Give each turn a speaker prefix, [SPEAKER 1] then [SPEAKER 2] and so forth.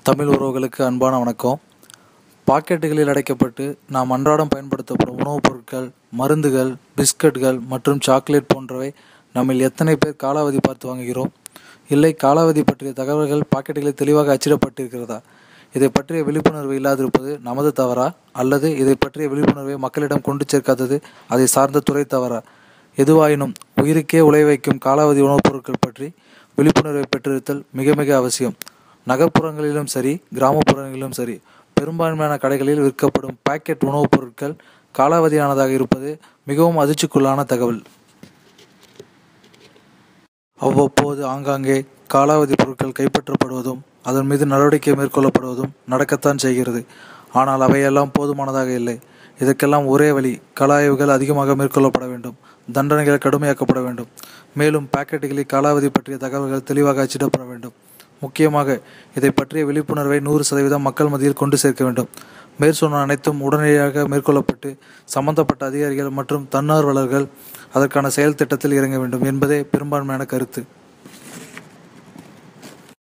[SPEAKER 1] தமிழ் உறவுகளுக்கு அன்பான வணக்கம் பாக்கெட்டுகளில் அடைக்கப்பட்டு நாம் அன்றாடம் பயன்படுத்தப்படும் உணவுப் பொருட்கள் மருந்துகள் பிஸ்கட்கள் மற்றும் சாக்லேட் போன்றவை நம்மில் எத்தனை பேர் காலாவதி பார்த்து வாங்குகிறோம் இல்லை காலாவதி பற்றிய தகவல்கள் பாக்கெட்டுகளில் தெளிவாக அச்சிடப்பட்டிருக்கிறதா இதை பற்றிய விழிப்புணர்வு இல்லாதிருப்பது நமது தவறா அல்லது இதை பற்றிய விழிப்புணர்வை மக்களிடம் கொண்டு சேர்க்காதது அதை சார்ந்த துறை தவறா எதுவாயினும் உயிருக்கே உழை வைக்கும் காலாவதி உணவுப் பொருட்கள் பற்றி விழிப்புணர்வை பெற்றிருத்தல் மிக மிக அவசியம் நகர்ப்புறங்களிலும் சரி கிராமப்புறங்களிலும் சரி பெரும்பான்மையான கடைகளில் விற்கப்படும் பாக்கெட் உணவுப் பொருட்கள் காலாவதியானதாக இருப்பது மிகவும் அதிர்ச்சிக்குள்ளான தகவல் அவ்வப்போது ஆங்காங்கே காலாவதி பொருட்கள் கைப்பற்றப்படுவதும் அதன் மீது நடவடிக்கை மேற்கொள்ளப்படுவதும் நடக்கத்தான் செய்கிறது ஆனால் அவையெல்லாம் போதுமானதாக இல்லை இதற்கெல்லாம் ஒரே வழி கள ஆய்வுகள் அதிகமாக மேற்கொள்ளப்பட வேண்டும் தண்டனைகள் கடுமையாக்கப்பட வேண்டும் மேலும் பாக்கெட்டுகளில் காலாவதி பற்றிய தகவல்கள் தெளிவாக அச்சிடப்பட வேண்டும் முக்கியமாக இதை பற்றிய விழிப்புணர்வை நூறு சதவீதம் மக்கள் மத்தியில் கொண்டு சேர்க்க வேண்டும் மேற்சொன்ன அனைத்தும் உடனடியாக மேற்கொள்ளப்பட்டு சம்பந்தப்பட்ட அதிகாரிகள் மற்றும் தன்னார்வலர்கள் அதற்கான செயல் திட்டத்தில் இறங்க வேண்டும் என்பதே பெரும்பான்மையான கருத்து